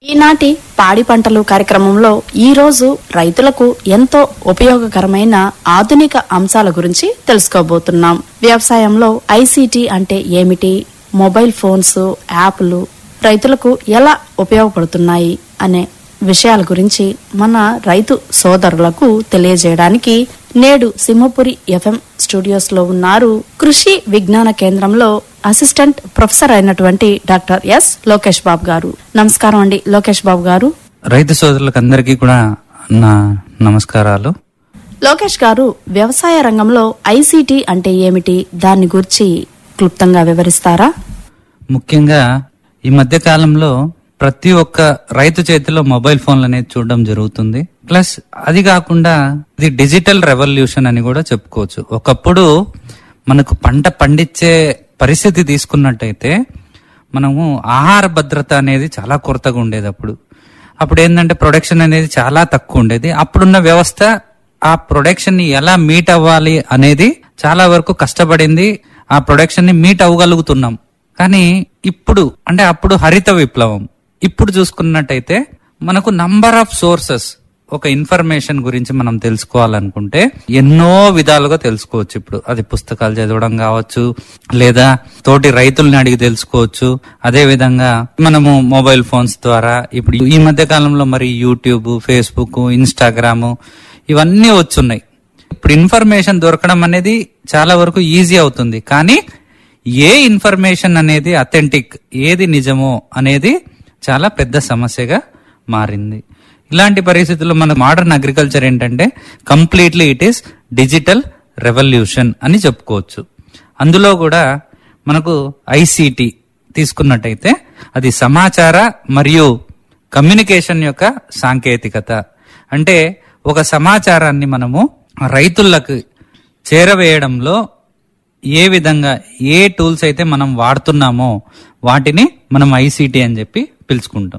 ఈనాటి పాడి పంటలు కార్యక్రమంలో ఈ రోజు రైతులకు ఎంతో ఉపయోగకరమైన ఆధునిక అంశాల గురించి తెలుసుకోబోతున్నాం వ్యవసాయంలో ఐసీటీ అంటే ఏమిటి మొబైల్ ఫోన్స్ యాప్లు రైతులకు ఎలా ఉపయోగపడుతున్నాయి అనే విషయాల గురించి మన రైతు సోదరులకు తెలియజేయడానికి నేడు సింహపురి ఎఫ్ఎం స్టూడియోస్ లో ఉన్నారు కృషి విజ్ఞాన కేంద్రంలో అసిస్టెంట్ ప్రొఫెసర్ అయినటువంటి డాక్టర్ ఎస్ లోకేష్ బాబు గారు నమస్కారం అండి లోకేష్ బాబు గారు రైతు సోదరులకు అందరికీ కూడా నా నమస్కారాలు లోకేష్ గారు వ్యవసాయ రంగంలో ఐసీటీ అంటే ఏమిటి దాని గురించి క్లుప్తంగా వివరిస్తారా ముఖ్యంగా ఈ మధ్య కాలంలో ప్రతి ఒక్క రైతు చేతిలో మొబైల్ ఫోన్లు అనేది చూడడం జరుగుతుంది ప్లస్ అది కాకుండా ఇది డిజిటల్ రెవల్యూషన్ అని కూడా చెప్పుకోవచ్చు ఒకప్పుడు మనకు పంట పండించే పరిస్థితి తీసుకున్నట్టయితే మనము ఆహార భద్రత అనేది చాలా కొరతగా ఉండేది అప్పుడు అప్పుడు ఏంటంటే ప్రొడక్షన్ అనేది చాలా తక్కువ ఉండేది అప్పుడున్న వ్యవస్థ ఆ ప్రొడక్షన్ ని ఎలా మీట్ అవ్వాలి అనేది చాలా వరకు కష్టపడింది ఆ ప్రొడక్షన్ ని మీట్ అవ్వగలుగుతున్నాం కానీ ఇప్పుడు అంటే అప్పుడు హరిత విప్లవం ఇప్పుడు చూసుకున్నట్టయితే మనకు నంబర్ ఆఫ్ సోర్సెస్ ఒక ఇన్ఫర్మేషన్ గురించి మనం తెలుసుకోవాలనుకుంటే ఎన్నో విధాలుగా తెలుసుకోవచ్చు ఇప్పుడు అది పుస్తకాలు చదవడం కావచ్చు లేదా తోటి రైతుల్ని అడిగి తెలుసుకోవచ్చు అదే విధంగా మనము మొబైల్ ఫోన్స్ ద్వారా ఇప్పుడు ఈ మధ్య కాలంలో మరి యూట్యూబ్ ఫేస్బుక్ ఇన్స్టాగ్రామ్ ఇవన్నీ వచ్చున్నాయి ఇప్పుడు ఇన్ఫర్మేషన్ దొరకడం అనేది చాలా వరకు ఈజీ అవుతుంది కానీ ఏ ఇన్ఫర్మేషన్ అనేది అథెంటిక్ ఏది నిజమో అనేది చాలా పెద్ద సమస్యగా మారింది ఇలాంటి పరిస్థితుల్లో మన మోడర్న్ అగ్రికల్చర్ ఏంటంటే completely it is digital revolution అని చెప్పుకోవచ్చు అందులో కూడా మనకు ఐసిటి తీసుకున్నట్టయితే అది సమాచార మరియు కమ్యూనికేషన్ యొక్క సాంకేతికత అంటే ఒక సమాచారాన్ని మనము రైతులకు చేరవేయడంలో ఏ విధంగా ఏ టూల్స్ అయితే మనం వాడుతున్నామో వాటిని మనం ఐసిటి అని చెప్పి పిలుచుకుంటాం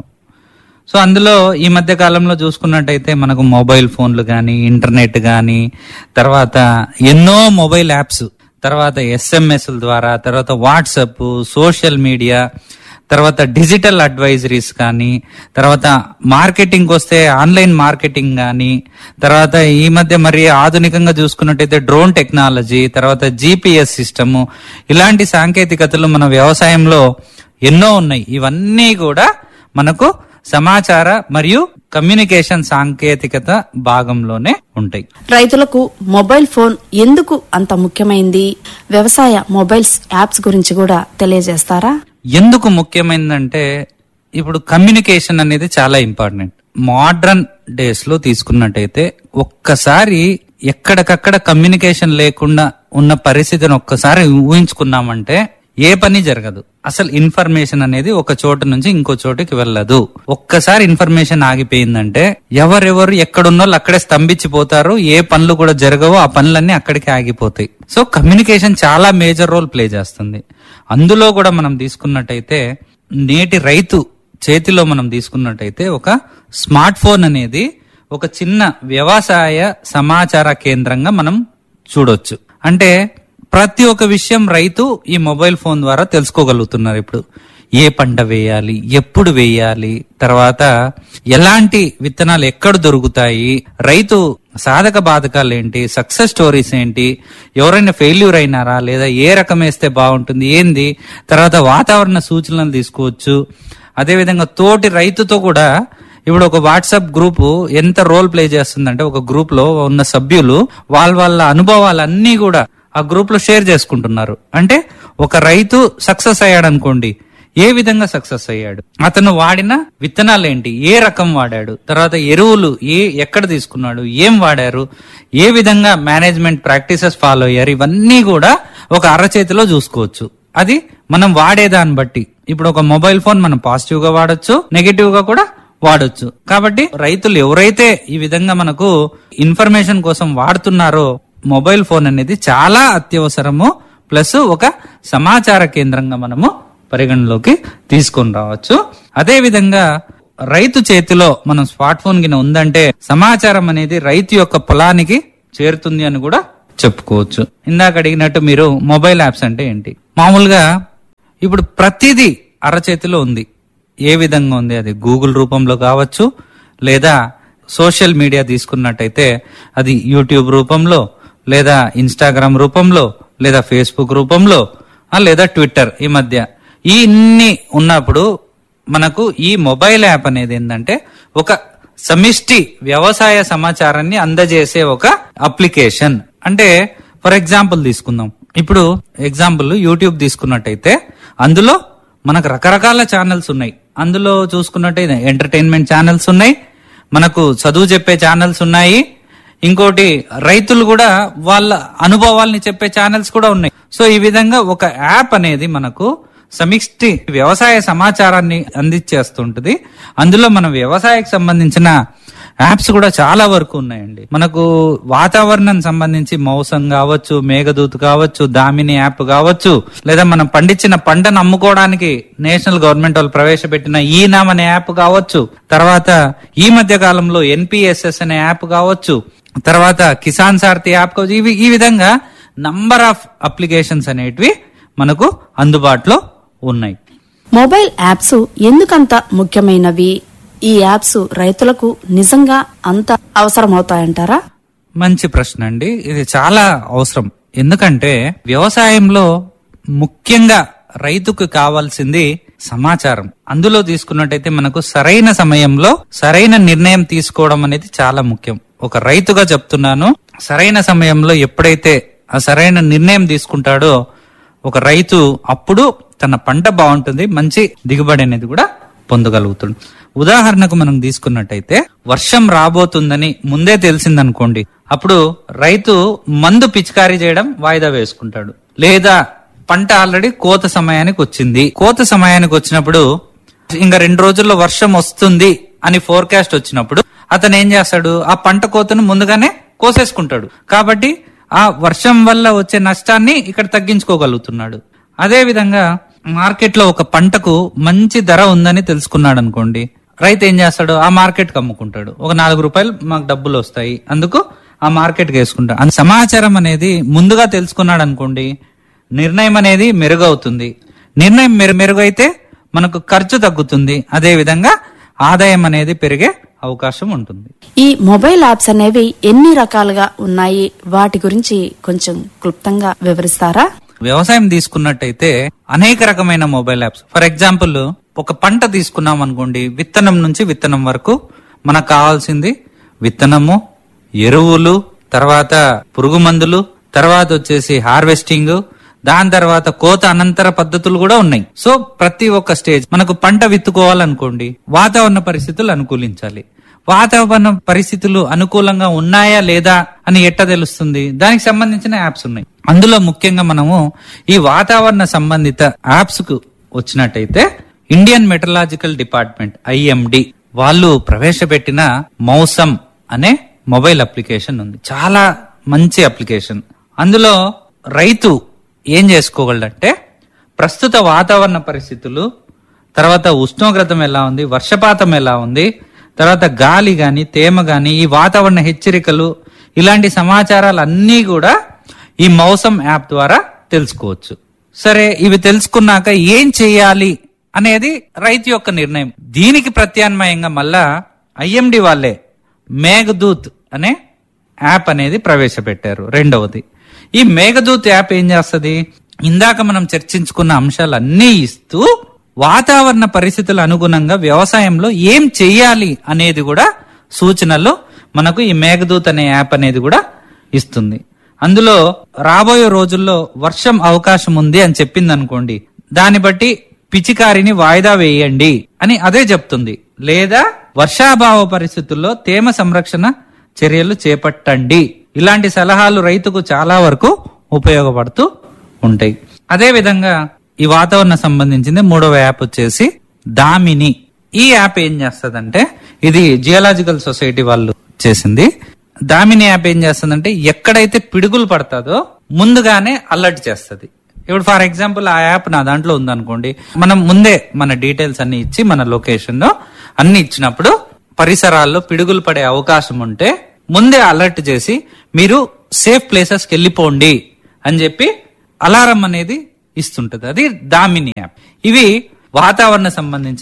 సో అందులో ఈ మధ్య కాలంలో చూసుకున్నట్టయితే మనకు మొబైల్ ఫోన్లు కానీ ఇంటర్నెట్ కానీ తర్వాత ఎన్నో మొబైల్ యాప్స్ తర్వాత ఎస్ఎంఎస్ల ద్వారా తర్వాత వాట్సప్ సోషల్ మీడియా తర్వాత డిజిటల్ అడ్వైజరీస్ కానీ తర్వాత మార్కెటింగ్ వస్తే ఆన్లైన్ మార్కెటింగ్ కానీ తర్వాత ఈ మధ్య మరి ఆధునికంగా చూసుకున్నట్టయితే డ్రోన్ టెక్నాలజీ తర్వాత జిపిఎస్ సిస్టము ఇలాంటి సాంకేతికతలు మన వ్యవసాయంలో ఎన్నో ఉన్నాయి ఇవన్నీ కూడా మనకు సమాచార మరియు కమ్యూనికేషన్ సాంకేతికత భాగంలోనే ఉంటాయి రైతులకు మొబైల్ ఫోన్ ఎందుకు అంత ముఖ్యమైంది వ్యవసాయ మొబైల్స్ యాప్స్ గురించి కూడా తెలియజేస్తారా ఎందుకు ముఖ్యమైనదంటే ఇప్పుడు కమ్యూనికేషన్ అనేది చాలా ఇంపార్టెంట్ మోడ్రన్ డేస్ లో తీసుకున్నట్టయితే ఒక్కసారి ఎక్కడికక్కడ కమ్యూనికేషన్ లేకుండా ఉన్న పరిస్థితిని ఒక్కసారి ఊహించుకున్నామంటే ఏ పని జరగదు అసలు ఇన్ఫర్మేషన్ అనేది ఒక చోటు నుంచి ఇంకో చోటుకి వెళ్ళదు ఒక్కసారి ఇన్ఫర్మేషన్ ఆగిపోయిందంటే ఎవరెవరు ఎక్కడున్న వాళ్ళు అక్కడే స్తంభించిపోతారు ఏ పనులు కూడా జరగవో ఆ పనులన్నీ అక్కడికి ఆగిపోతాయి సో కమ్యూనికేషన్ చాలా మేజర్ రోల్ ప్లే చేస్తుంది అందులో కూడా మనం తీసుకున్నట్టయితే నేటి రైతు చేతిలో మనం తీసుకున్నట్టయితే ఒక స్మార్ట్ ఫోన్ అనేది ఒక చిన్న వ్యవసాయ సమాచార కేంద్రంగా మనం చూడొచ్చు అంటే ప్రతి ఒక్క విషయం రైతు ఈ మొబైల్ ఫోన్ ద్వారా తెలుసుకోగలుగుతున్నారు ఇప్పుడు ఏ పంట వేయాలి ఎప్పుడు వేయాలి తర్వాత ఎలాంటి విత్తనాలు ఎక్కడ దొరుకుతాయి రైతు సాధక బాధకాలు ఏంటి సక్సెస్ స్టోరీస్ ఏంటి ఎవరైనా ఫెయిల్యూర్ అయినారా లేదా ఏ రకం వేస్తే బాగుంటుంది ఏంది తర్వాత వాతావరణ సూచనలు తీసుకోవచ్చు అదేవిధంగా తోటి రైతుతో కూడా ఇప్పుడు ఒక వాట్సాప్ గ్రూప్ ఎంత రోల్ ప్లే చేస్తుందంటే ఒక గ్రూప్ లో ఉన్న సభ్యులు వాళ్ళ వాళ్ళ అనుభవాలన్నీ కూడా ఆ గ్రూప్ లో షేర్ చేసుకుంటున్నారు అంటే ఒక రైతు సక్సెస్ అయ్యాడు అనుకోండి ఏ విధంగా సక్సెస్ అయ్యాడు అతను వాడిన విత్తనాలు ఏంటి ఏ రకం వాడాడు తర్వాత ఎరువులు ఏ ఎక్కడ తీసుకున్నాడు ఏం వాడారు ఏ విధంగా మేనేజ్మెంట్ ప్రాక్టీసెస్ ఫాలో అయ్యారు ఇవన్నీ కూడా ఒక అరచేతిలో చూసుకోవచ్చు అది మనం వాడేదాన్ని బట్టి ఇప్పుడు ఒక మొబైల్ ఫోన్ మనం పాజిటివ్ గా వాడొచ్చు నెగిటివ్ గా కూడా వాడొచ్చు కాబట్టి రైతులు ఎవరైతే ఈ విధంగా మనకు ఇన్ఫర్మేషన్ కోసం వాడుతున్నారో మొబైల్ ఫోన్ అనేది చాలా అత్యవసరము ప్లస్ ఒక సమాచార కేంద్రంగా మనము పరిగణలోకి తీసుకొని రావచ్చు అదే విధంగా రైతు చేతిలో మనం స్మార్ట్ ఫోన్ కింద ఉందంటే సమాచారం అనేది రైతు యొక్క పొలానికి చేరుతుంది అని కూడా చెప్పుకోవచ్చు ఇందాక అడిగినట్టు మీరు మొబైల్ యాప్స్ అంటే ఏంటి మామూలుగా ఇప్పుడు ప్రతిదీ అరచేతిలో ఉంది ఏ విధంగా ఉంది అది గూగుల్ రూపంలో కావచ్చు లేదా సోషల్ మీడియా తీసుకున్నట్టయితే అది యూట్యూబ్ రూపంలో లేదా ఇన్స్టాగ్రామ్ రూపంలో లేదా ఫేస్బుక్ రూపంలో ఆ, లేదా ట్విట్టర్ ఈ మధ్య ఈ ఇన్ని ఉన్నప్పుడు మనకు ఈ మొబైల్ యాప్ అనేది ఏంటంటే ఒక సమిష్టి వ్యవసాయ సమాచారాన్ని అందజేసే ఒక అప్లికేషన్ అంటే ఫర్ ఎగ్జాంపుల్ తీసుకుందాం ఇప్పుడు ఎగ్జాంపుల్ యూట్యూబ్ తీసుకున్నట్టయితే అందులో మనకు రకరకాల ఛానల్స్ ఉన్నాయి అందులో చూసుకున్నట్టయితే ఎంటర్టైన్మెంట్ ఛానల్స్ ఉన్నాయి మనకు చదువు చెప్పే ఛానల్స్ ఉన్నాయి ఇంకోటి రైతులు కూడా వాళ్ళ అనుభవాల్ని చెప్పే ఛానల్స్ కూడా ఉన్నాయి సో ఈ విధంగా ఒక యాప్ అనేది మనకు సమిష్టి వ్యవసాయ సమాచారాన్ని అందించేస్తుంటది అందులో మన వ్యవసాయకు సంబంధించిన యాప్స్ కూడా చాలా వరకు ఉన్నాయండి మనకు వాతావరణం సంబంధించి మౌసం కావచ్చు మేఘదూత్ కావచ్చు దామిని యాప్ కావచ్చు లేదా మనం పండించిన పంటను అమ్ముకోవడానికి నేషనల్ గవర్నమెంట్ వాళ్ళు ప్రవేశపెట్టిన ఈ నామ్ అనే యాప్ కావచ్చు తర్వాత ఈ మధ్య కాలంలో ఎన్పిఎస్ఎస్ అనే యాప్ కావచ్చు తర్వాత కిసాన్ సారథి యాప్ కావచ్చు ఇవి ఈ విధంగా నంబర్ ఆఫ్ అప్లికేషన్స్ అనేటివి మనకు అందుబాటులో ఉన్నాయి మొబైల్ యాప్స్ ఎందుకంత ముఖ్యమైనవి ఈ యాప్స్ రైతులకు నిజంగా అంత అవసరమవుతాయంటారా మంచి ప్రశ్న అండి ఇది చాలా అవసరం ఎందుకంటే వ్యవసాయంలో ముఖ్యంగా రైతుకు కావాల్సింది సమాచారం అందులో తీసుకున్నట్టయితే మనకు సరైన సమయంలో సరైన నిర్ణయం తీసుకోవడం అనేది చాలా ముఖ్యం ఒక రైతుగా చెప్తున్నాను సరైన సమయంలో ఎప్పుడైతే ఆ సరైన నిర్ణయం తీసుకుంటాడో ఒక రైతు అప్పుడు తన పంట బాగుంటుంది మంచి దిగుబడి అనేది కూడా పొందగలుగుతుంది ఉదాహరణకు మనం తీసుకున్నట్టయితే వర్షం రాబోతుందని ముందే తెలిసిందనుకోండి అప్పుడు రైతు మందు పిచికారీ చేయడం వాయిదా వేసుకుంటాడు లేదా పంట ఆల్రెడీ కోత సమయానికి వచ్చింది కోత సమయానికి వచ్చినప్పుడు ఇంకా రెండు రోజుల్లో వర్షం వస్తుంది అని ఫోర్కాస్ట్ వచ్చినప్పుడు అతను ఏం చేస్తాడు ఆ పంట కోతను ముందుగానే కోసేసుకుంటాడు కాబట్టి ఆ వర్షం వల్ల వచ్చే నష్టాన్ని ఇక్కడ తగ్గించుకోగలుగుతున్నాడు అదే విధంగా మార్కెట్ లో ఒక పంటకు మంచి ధర ఉందని తెలుసుకున్నాడు అనుకోండి రైతు ఏం చేస్తాడు ఆ మార్కెట్ కి అమ్ముకుంటాడు ఒక నాలుగు రూపాయలు మాకు డబ్బులు వస్తాయి అందుకు ఆ మార్కెట్ కి వేసుకుంటాడు ఆ సమాచారం అనేది ముందుగా తెలుసుకున్నాడు అనుకోండి నిర్ణయం అనేది మెరుగవుతుంది నిర్ణయం మెరు మెరుగైతే మనకు ఖర్చు తగ్గుతుంది అదే విధంగా ఆదాయం అనేది పెరిగే అవకాశం ఉంటుంది ఈ మొబైల్ యాప్స్ అనేవి ఎన్ని రకాలుగా ఉన్నాయి వాటి గురించి కొంచెం క్లుప్తంగా వివరిస్తారా వ్యవసాయం తీసుకున్నట్టయితే అనేక రకమైన మొబైల్ యాప్స్ ఫర్ ఎగ్జాంపుల్ ఒక పంట తీసుకున్నాం అనుకోండి విత్తనం నుంచి విత్తనం వరకు మనకు కావాల్సింది విత్తనము ఎరువులు తర్వాత పురుగు మందులు తర్వాత వచ్చేసి హార్వెస్టింగ్ దాని తర్వాత కోత అనంతర పద్ధతులు కూడా ఉన్నాయి సో ప్రతి ఒక్క స్టేజ్ మనకు పంట విత్తుకోవాలనుకోండి వాతావరణ పరిస్థితులు అనుకూలించాలి వాతావరణ పరిస్థితులు అనుకూలంగా ఉన్నాయా లేదా అని ఎట్ట తెలుస్తుంది దానికి సంబంధించిన యాప్స్ ఉన్నాయి అందులో ముఖ్యంగా మనము ఈ వాతావరణ సంబంధిత యాప్స్ కు వచ్చినట్టయితే ఇండియన్ మెటలాజికల్ డిపార్ట్మెంట్ ఐఎండి వాళ్ళు ప్రవేశపెట్టిన మౌసం అనే మొబైల్ అప్లికేషన్ ఉంది చాలా మంచి అప్లికేషన్ అందులో రైతు ఏం చేసుకోగలడంటే ప్రస్తుత వాతావరణ పరిస్థితులు తర్వాత ఉష్ణోగ్రతం ఎలా ఉంది వర్షపాతం ఎలా ఉంది తర్వాత గాలి గాని తేమ గాని ఈ వాతావరణ హెచ్చరికలు ఇలాంటి సమాచారాలు అన్నీ కూడా ఈ మౌసం యాప్ ద్వారా తెలుసుకోవచ్చు సరే ఇవి తెలుసుకున్నాక ఏం చేయాలి అనేది రైతు యొక్క నిర్ణయం దీనికి ప్రత్యామ్నాయంగా మళ్ళా ఐఎండి వాళ్ళే మేఘదూత్ అనే యాప్ అనేది ప్రవేశపెట్టారు రెండవది ఈ మేఘదూత్ యాప్ ఏం చేస్తది ఇందాక మనం చర్చించుకున్న అంశాలన్నీ ఇస్తూ వాతావరణ పరిస్థితుల అనుగుణంగా వ్యవసాయంలో ఏం చెయ్యాలి అనేది కూడా సూచనలు మనకు ఈ మేఘదూత్ అనే యాప్ అనేది కూడా ఇస్తుంది అందులో రాబోయే రోజుల్లో వర్షం అవకాశం ఉంది అని చెప్పింది అనుకోండి దాన్ని బట్టి పిచికారిని వాయిదా వేయండి అని అదే చెప్తుంది లేదా వర్షాభావ పరిస్థితుల్లో తేమ సంరక్షణ చర్యలు చేపట్టండి ఇలాంటి సలహాలు రైతుకు చాలా వరకు ఉపయోగపడుతూ ఉంటాయి అదే విధంగా ఈ వాతావరణ సంబంధించింది మూడవ యాప్ వచ్చేసి దామిని ఈ యాప్ ఏం చేస్తదంటే ఇది జియోలాజికల్ సొసైటీ వాళ్ళు చేసింది దామిని యాప్ ఏం చేస్తుందంటే ఎక్కడైతే పిడుగులు పడతాదో ముందుగానే అలర్ట్ చేస్తది ఇప్పుడు ఫర్ ఎగ్జాంపుల్ ఆ యాప్ నా దాంట్లో ఉందనుకోండి మనం ముందే మన డీటెయిల్స్ అన్ని ఇచ్చి మన లొకేషన్ లో అన్ని ఇచ్చినప్పుడు పరిసరాల్లో పిడుగులు పడే అవకాశం ఉంటే ముందే అలర్ట్ చేసి మీరు సేఫ్ ప్లేసెస్కి వెళ్ళిపోండి అని చెప్పి అలారం అనేది ఇస్తుంటది అది దామిని యాప్ ఇవి వాతావరణ సంబంధించిన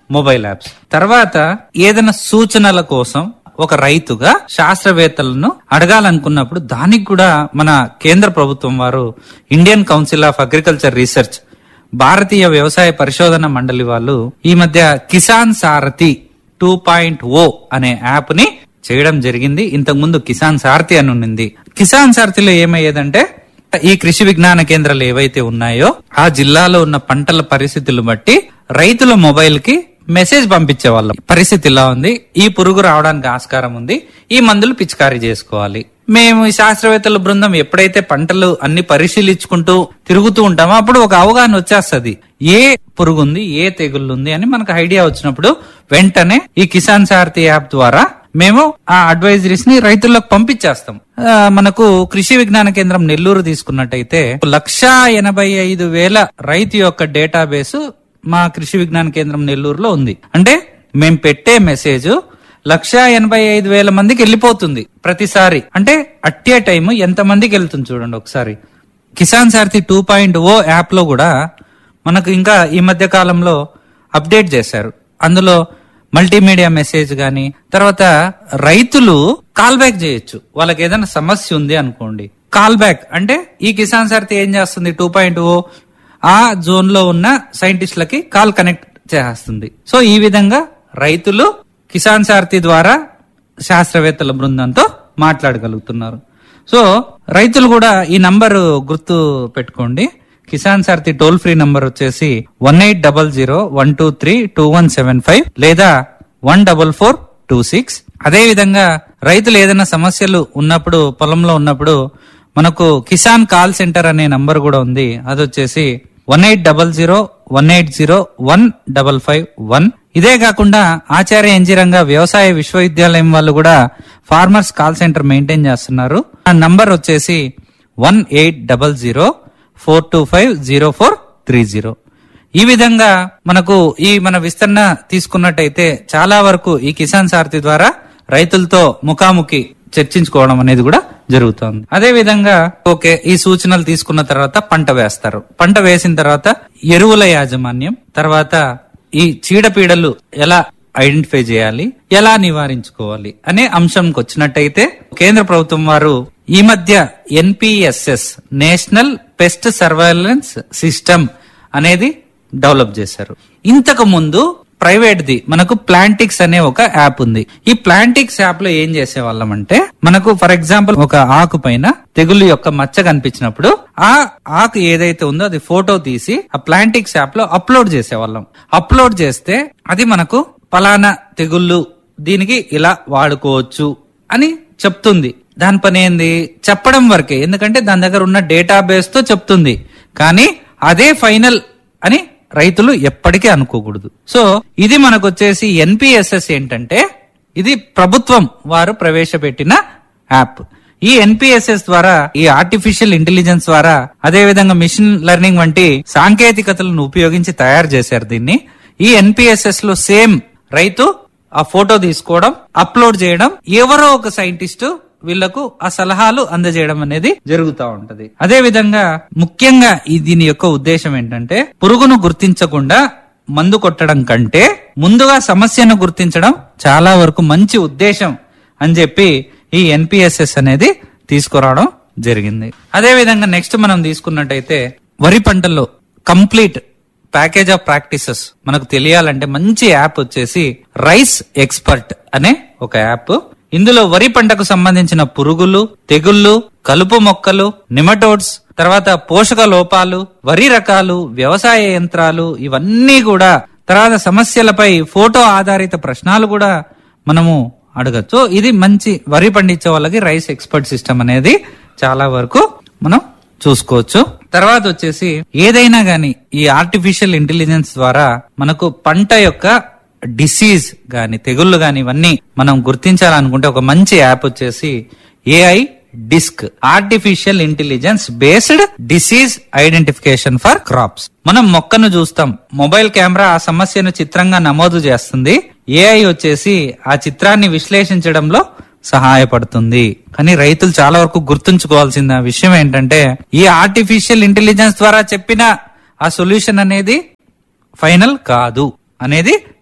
మొబైల్ యాప్స్ తర్వాత ఏదైనా సూచనల కోసం ఒక రైతుగా శాస్త్రవేత్తలను అడగాలనుకున్నప్పుడు దానికి కూడా మన కేంద్ర ప్రభుత్వం వారు Indian council of agriculture research భారతీయ వ్యవసాయ పరిశోధన మండలి వాళ్ళు ఈ మధ్య Kisan Sarathi two point O అనే యాప్ ని చేయడం జరిగింది ఇంతకు ముందు కిసాన్ సారథి అని ఉన్నింది కిసాన్ సారథిలో ఏమయ్యేదంటే ఈ కృషి విజ్ఞాన కేంద్రాలు ఏవైతే ఉన్నాయో ఆ జిల్లాలో ఉన్న పంటల పరిస్థితులు బట్టి రైతుల మొబైల్ కి మెసేజ్ పంపించే వాళ్ళం పరిస్థితి ఇలా ఉంది ఈ పురుగు రావడానికి ఆస్కారం ఉంది ఈ మందులు పిచికారీ చేసుకోవాలి మేము ఈ శాస్త్రవేత్తల బృందం ఎప్పుడైతే పంటలు అన్ని పరిశీలించుకుంటూ తిరుగుతూ ఉంటామో అప్పుడు ఒక అవగాహన వచ్చేస్తది ఏ పురుగు ఉంది ఏ తెగుళ్ళు ఉంది అని మనకు ఐడియా వచ్చినప్పుడు వెంటనే ఈ కిసాన్ సారథి యాప్ ద్వారా మేము ఆ అడ్వైజరీస్ ని రైతులకు పంపించేస్తాం ఆ, మనకు కృషి విజ్ఞాన కేంద్రం నెల్లూరు తీసుకున్నట్టయితే లక్షా ఎనభై ఐదు వేల రైతు యొక్క డేటాబేస్ మా కృషి విజ్ఞాన కేంద్రం నెల్లూరులో ఉంది అంటే మేము పెట్టే మెసేజ్ లక్షా ఎనభై ఐదు వేల మందికి వెళ్ళిపోతుంది ప్రతిసారి అంటే అట్టే టైం ఎంత మందికి వెళ్తుంది చూడండి ఒకసారి Kisan Sarathi two point O app లో కూడా మనకు ఇంకా ఈ మధ్య కాలంలో అప్డేట్ చేశారు అందులో మల్టీమీడియా మెసేజ్ గాని తర్వాత రైతులు కాల్ బ్యాక్ చేయొచ్చు వాళ్ళకి ఏదైనా సమస్య ఉంది అనుకోండి కాల్ బ్యాక్ అంటే ఈ కిసాన్ సారథి ఏం చేస్తుంది టూ పాయింట్ ఓ ఆ జోన్ లో ఉన్న సైంటిస్టులకి కాల్ కనెక్ట్ చేస్తుంది సో ఈ విధంగా రైతులు కిసాన్ సారథి ద్వారా శాస్త్రవేత్తల బృందంతో మాట్లాడగలుగుతున్నారు సో రైతులు కూడా ఈ నంబర్ గుర్తు పెట్టుకోండి Kisan Sarathi toll free number వచ్చేసి one eight double zero one two three two one seven five లేదా one double four two six అదే విధంగా రైతులు ఏదైనా సమస్యలు ఉన్నప్పుడు పొలంలో ఉన్నప్పుడు మనకు కిసాన్ కాల్ సెంటర్ అనే నంబర్ కూడా ఉంది అది వచ్చేసి one eight double zero one eight zero one double five one ఇదే కాకుండా ఆచార్య ఎంజిరంగా వ్యవసాయ విశ్వవిద్యాలయం వాళ్ళు కూడా ఫార్మర్స్ కాల్ సెంటర్ మెయింటైన్ చేస్తున్నారు ఆ నంబర్ వచ్చేసి one eight double zero four two five zero four three zero ఈ విధంగా మనకు ఈ మన విస్తరణ తీసుకున్నట్టయితే చాలా వరకు ఈ కిసాన్ సారథి ద్వారా రైతులతో ముఖాముఖి చర్చించుకోవడం అనేది కూడా జరుగుతోంది అదే విధంగా ఓకే ఈ సూచనలు తీసుకున్న తర్వాత పంట వేస్తారు పంట వేసిన తర్వాత ఎరువుల యాజమాన్యం తర్వాత ఈ చీడపీడలు ఎలా ఐడెంటిఫై చేయాలి ఎలా నివారించుకోవాలి అనే అంశంకి వచ్చినట్టయితే కేంద్ర ప్రభుత్వం వారు ఈ మధ్య NPSS national pest surveillance system అనేది డెవలప్ చేశారు ఇంతకు ముందు ప్రైవేట్ ది మనకు ప్లాంటిక్స్ అనే ఒక యాప్ ఉంది ఈ ప్లాంటిక్స్ యాప్ లో ఏం చేసేవాళ్ళం అంటే మనకు ఫర్ ఎగ్జాంపుల్ ఒక ఆకు పైన తెగులు యొక్క మచ్చ కనిపించినప్పుడు ఆ ఆకు ఏదైతే ఉందో అది ఫోటో తీసి ఆ ప్లాంటిక్స్ యాప్ లో అప్లోడ్ చేసేవాళ్ళం అప్లోడ్ చేస్తే అది మనకు పలానా తెగుళ్ళు దీనికి ఇలా వాడుకోవచ్చు అని చెప్తుంది దాని పని ఏంది చెప్పడం వరకే ఎందుకంటే దాని దగ్గర ఉన్న డేటాబేస్ తో చెప్తుంది కానీ అదే ఫైనల్ అని రైతులు ఎప్పటికీ అనుకోకూడదు సో ఇది మనకు వచ్చేసి ఎన్పిఎస్ఎస్ ఏంటంటే ఇది ప్రభుత్వం వారు ప్రవేశపెట్టిన యాప్ ఈ ఎన్పిఎస్ఎస్ ద్వారా ఈ ఆర్టిఫిషియల్ ఇంటెలిజెన్స్ ద్వారా అదే విధంగా మిషన్ లెర్నింగ్ వంటి సాంకేతికతలను ఉపయోగించి తయారు చేశారు దీన్ని ఈ ఎన్పిఎస్ఎస్ లో సేమ్ రైతు ఆ ఫోటో తీసుకోవడం అప్లోడ్ చేయడం ఎవరో ఒక సైంటిస్ట్ వీళ్లకు ఆ సలహాలు అందజేయడం అనేది జరుగుతూ ఉంటది అదే విధంగా ముఖ్యంగా ఈ దీని యొక్క ఉద్దేశం ఏంటంటే పురుగును గుర్తించకుండా మందు కొట్టడం కంటే ముందుగా సమస్యను గుర్తించడం చాలా వరకు మంచి ఉద్దేశం అని చెప్పి ఈ ఎన్పిఎస్ఎస్ అనేది తీసుకురావడం జరిగింది అదే విధంగా నెక్స్ట్ మనం తీసుకున్నట్టయితే వరి పంటల్లో కంప్లీట్ ప్యాకేజ్ ఆఫ్ ప్రాక్టీసెస్ మనకు తెలియాలంటే మంచి యాప్ వచ్చేసి రైస్ ఎక్స్పర్ట్ అనే ఒక యాప్ ఇందులో వరి పంటకు సంబంధించిన పురుగులు తెగుళ్ళు కలుపు మొక్కలు నిమటోడ్స్ తర్వాత పోషక లోపాలు వరి రకాలు వ్యవసాయ యంత్రాలు ఇవన్నీ కూడా తర్వాత సమస్యలపై ఫోటో ఆధారిత ప్రశ్నలు కూడా మనము అడగచ్చు ఇది మంచి వరి పండించే వాళ్ళకి రైస్ ఎక్స్పర్ట్ సిస్టమ్ అనేది చాలా వరకు మనం చూసుకోవచ్చు తర్వాత వచ్చేసి ఏదైనా గాని ఈ ఆర్టిఫిషియల్ ఇంటెలిజెన్స్ ద్వారా మనకు పంట యొక్క డిసీజ్ గాని తెగుళ్ళు గాని ఇవన్నీ మనం గుర్తించాలనుకుంటే ఒక మంచి యాప్ వచ్చేసి AI DISC artificial intelligence based disease identification for crops మనం మొక్కను చూస్తాం మొబైల్ కెమెరా ఆ సమస్యను చిత్రంగా నమోదు చేస్తుంది ఏఐ వచ్చేసి ఆ చిత్రాన్ని విశ్లేషించడంలో సహాయపడుతుంది కానీ రైతులు చాలా వరకు గుర్తుంచుకోవాల్సిన విషయం ఏంటంటే ఈ ఆర్టిఫిషియల్ ఇంటెలిజెన్స్ ద్వారా చెప్పిన ఆ సొల్యూషన్ అనేది ఫైనల్ కాదు అనేది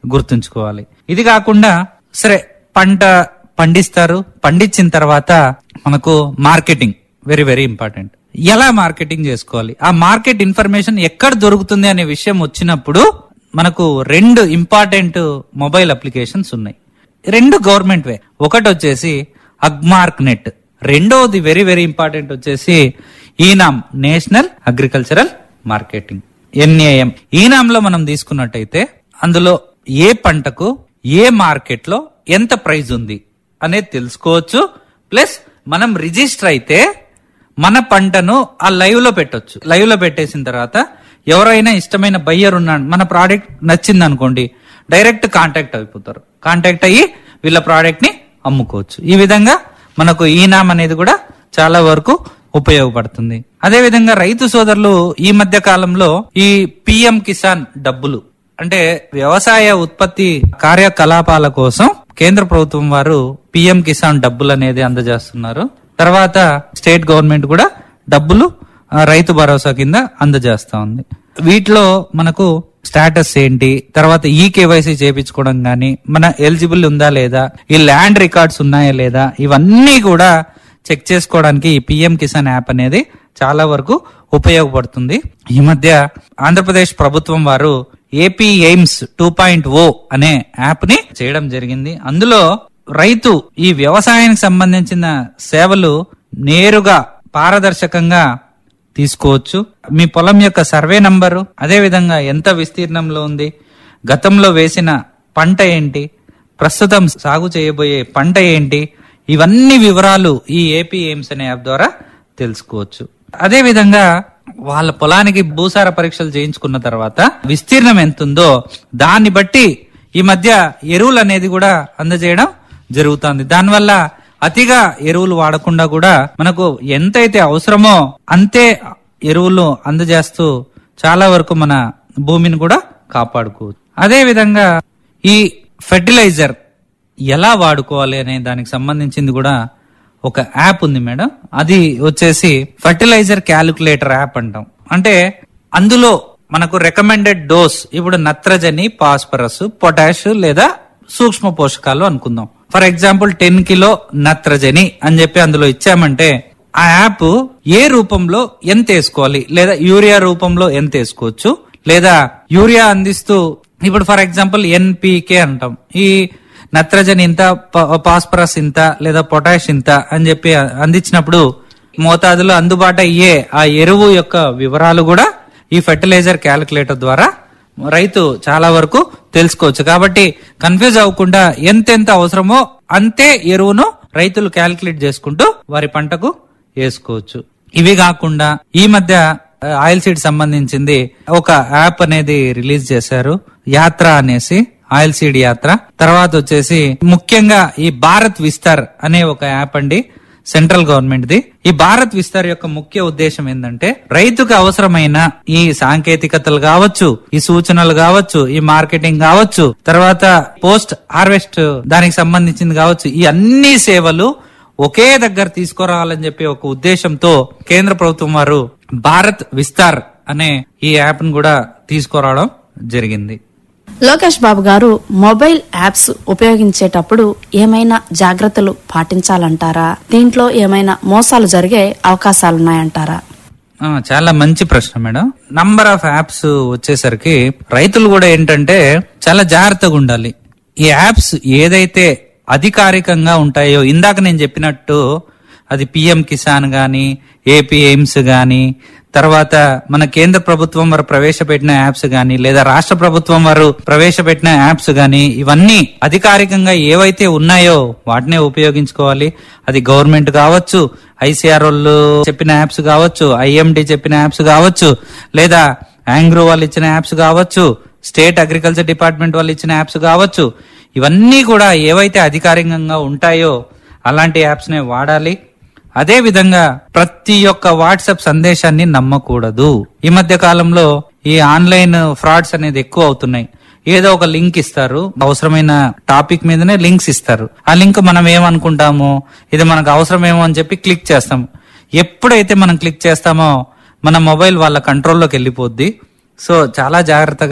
గుర్తుంచుకోవాలి ఇది కాకుండా సరే పంట పండిస్తారు పండించిన తర్వాత మనకు మార్కెటింగ్ వెరీ వెరీ ఇంపార్టెంట్ ఎలా మార్కెటింగ్ చేసుకోవాలి ఆ మార్కెట్ ఇన్ఫర్మేషన్ ఎక్కడ దొరుకుతుంది అనే విషయం వచ్చినప్పుడు మనకు రెండు ఇంపార్టెంట్ మొబైల్ అప్లికేషన్స్ ఉన్నాయి రెండు గవర్నమెంట్ వే ఒకటి వచ్చేసి అగ్మార్క్ నెట్ రెండోది వెరీ వెరీ ఇంపార్టెంట్ వచ్చేసి eNAM national agricultural marketing NAM eNAM లో మనం తీసుకున్నట్టయితే అందులో ఏ పంటకు ఏ మార్కెట్ లో ఎంత ప్రైస్ ఉంది అనేది తెలుసుకోవచ్చు ప్లస్ మనం రిజిస్టర్ అయితే మన పంటను ఆ లైవ్ లో పెట్టొచ్చు లైవ్ లో పెట్టేసిన తర్వాత ఎవరైనా ఇష్టమైన బయ్యర్ ఉన్నాడు మన ప్రోడక్ట్ నచ్చింది అనుకోండి డైరెక్ట్ కాంటాక్ట్ అయిపోతారు కాంటాక్ట్ అయ్యి వీళ్ళ ప్రోడక్ట్ ని అమ్ముకోవచ్చు ఈ విధంగా మనకు ఈనామ్ అనేది కూడా చాలా వరకు ఉపయోగపడుతుంది అదే విధంగా రైతు సోదరులు ఈ మధ్య కాలంలో ఈ పిఎం కిసాన్ డబ్బులు అంటే వ్యవసాయ ఉత్పత్తి కార్యకలాపాల కోసం కేంద్ర ప్రభుత్వం వారు పిఎం కిసాన్ డబ్బులు అనేది అందజేస్తున్నారు తర్వాత స్టేట్ గవర్నమెంట్ కూడా డబ్బులు ఆ, రైతు భరోసా కింద అందజేస్తా ఉంది వీటిలో మనకు స్టేటస్ ఏంటి తర్వాత ఈ కేవైసీ చేపించుకోవడం గానీ మన ఎలిజిబుల్ ఉందా లేదా ఈ ల్యాండ్ రికార్డ్స్ ఉన్నాయా లేదా ఇవన్నీ కూడా చెక్ చేసుకోవడానికి ఈ పిఎం కిసాన్ యాప్ అనేది చాలా వరకు ఉపయోగపడుతుంది ఈ మధ్య ఆంధ్రప్రదేశ్ ప్రభుత్వం వారు AP AIMS two point O అనే యాప్ ని చేయడం జరిగింది అందులో రైతు ఈ వ్యవసాయానికి సంబంధించిన సేవలు నేరుగా పారదర్శకంగా తీసుకోవచ్చు మీ పొలం యొక్క సర్వే నంబరు అదే విధంగా ఎంత విస్తీర్ణంలో ఉంది గతంలో వేసిన పంట ఏంటి ప్రస్తుతం సాగు చేయబోయే పంట ఏంటి ఇవన్నీ వివరాలు ఈ ఏపీ ఎయిమ్స్ అనే యాప్ ద్వారా తెలుసుకోవచ్చు అదే విధంగా వాళ్ళ పొలానికి భూసార పరీక్షలు చేయించుకున్న తర్వాత విస్తీర్ణం ఎంత ఉందో దాన్ని బట్టి ఈ మధ్య ఎరువులు అనేది కూడా అందజేయడం జరుగుతుంది దానివల్ల అతిగా ఎరువులు వాడకుండా కూడా మనకు ఎంతైతే అవసరమో అంతే ఎరువులు అందజేస్తూ చాలా వరకు మన భూమిని కూడా కాపాడుకోవచ్చు అదే విధంగా ఈ ఫెర్టిలైజర్ ఎలా వాడుకోవాలి అనే దానికి సంబంధించింది కూడా ఒక యాప్ ఉంది మేడం అది వచ్చేసి ఫర్టిలైజర్ క్యాలిక్యులేటర్ యాప్ అంటాం అంటే అందులో మనకు రికమెండెడ్ డోస్ ఇప్పుడు నత్రజని పాస్పరస్ పొటాష్ లేదా సూక్ష్మ పోషకాలు అనుకుందాం ఫర్ ఎగ్జాంపుల్ టెన్ కిలో నత్రజని అని చెప్పి అందులో ఇచ్చామంటే ఆ యాప్ ఏ రూపంలో ఎంత వేసుకోవాలి లేదా యూరియా రూపంలో ఎంత వేసుకోవచ్చు లేదా యూరియా అందిస్తూ ఇప్పుడు ఫర్ ఎగ్జాంపుల్ ఎన్పికే అంటాం ఈ నత్రజని ఇంత ప- పాస్పరస్ ఇంత లేదా పొటాష్ ఇంత అని చెప్పి అందించినప్పుడు మోతాదులో అందుబాటు అయ్యే ఆ ఎరువు యొక్క వివరాలు కూడా ఈ ఫెర్టిలైజర్ క్యాలిక్యులేటర్ ద్వారా రైతు చాలా వరకు తెలుసుకోవచ్చు కాబట్టి కన్ఫ్యూజ్ అవ్వకుండా ఎంతెంత అవసరమో అంతే ఎరువును రైతులు క్యాలిక్యులేట్ చేసుకుంటూ వారి పంటకు వేసుకోవచ్చు ఇవి కాకుండా ఈ మధ్య ఆ, ఆయిల్ సీడ్ సంబంధించింది ఒక యాప్ అనేది రిలీజ్ చేశారు యాత్ర అనేసి ఆయిల్ సీడ్ యాత్ర తర్వాత వచ్చేసి ముఖ్యంగా ఈ భారత్ విస్తార్ అనే ఒక యాప్ అండి సెంట్రల్ గవర్నమెంట్ ది ఈ భారత్ విస్తార్ యొక్క ముఖ్య ఉద్దేశం ఏంటంటే రైతుకు అవసరమైన ఈ సాంకేతికతలు కావచ్చు ఈ సూచనలు కావచ్చు ఈ మార్కెటింగ్ కావచ్చు తర్వాత పోస్ట్ హార్వెస్ట్ దానికి సంబంధించింది కావచ్చు ఈ అన్ని సేవలు ఒకే దగ్గర తీసుకురావాలని చెప్పి ఒక ఉద్దేశంతో కేంద్ర ప్రభుత్వం వారు భారత్ విస్తార్ అనే ఈ యాప్ ను కూడా తీసుకురావడం జరిగింది లోకేష్ బాబు గారు మొబైల్ యాప్స్ ఉపయోగించేటప్పుడు ఏమైనా జాగ్రత్తలు పాటించాలంటారా దీంట్లో ఏమైనా మోసాలు జరిగే అవకాశాలున్నాయంటారా ఆ, చాలా మంచి ప్రశ్న మేడం నంబర్ ఆఫ్ యాప్స్ వచ్చేసరికి రైతులు కూడా ఏంటంటే చాలా జాగ్రత్తగా ఉండాలి ఈ యాప్స్ ఏదైతే అధికారికంగా ఉంటాయో ఇందాక నేను చెప్పినట్టు అది పిఎం కిసాన్ గాని ఏపీ ఎయిమ్స్ గాని తర్వాత మన కేంద్ర ప్రభుత్వం వారు ప్రవేశపెట్టిన యాప్స్ గాని లేదా రాష్ట్ర ప్రభుత్వం వారు ప్రవేశపెట్టిన యాప్స్ గాని ఇవన్నీ అధికారికంగా ఏవైతే ఉన్నాయో వాటినే ఉపయోగించుకోవాలి అది గవర్నమెంట్ కావచ్చు ఐసీఆర్ వాళ్ళు చెప్పిన యాప్స్ కావచ్చు ఐఎండి చెప్పిన యాప్స్ కావచ్చు లేదా యాంగ్రో వాళ్ళు ఇచ్చిన యాప్స్ కావచ్చు స్టేట్ అగ్రికల్చర్ డిపార్ట్మెంట్ వాళ్ళు ఇచ్చిన యాప్స్ కావచ్చు ఇవన్నీ కూడా ఏవైతే అధికారికంగా ఉంటాయో అలాంటి యాప్స్ నే వాడాలి అదే విధంగా ప్రతి ఒక్క వాట్సాప్ సందేశాన్ని నమ్మకూడదు ఈ మధ్య కాలంలో ఈ ఆన్లైన్ ఫ్రాడ్స్ అనేది ఎక్కువ అవుతున్నాయి ఏదో ఒక లింక్ ఇస్తారు అవసరమైన టాపిక్ మీదనే లింక్స్ ఇస్తారు ఆ లింక్ మనం ఏమనుకుంటాము ఇది మనకు అవసరమేమో అని చెప్పి క్లిక్ చేస్తాము ఎప్పుడైతే మనం క్లిక్ చేస్తామో మన మొబైల్ వాళ్ళ కంట్రోల్లోకి వెళ్ళిపోద్ది సో చాలా జాగ్రత్తగా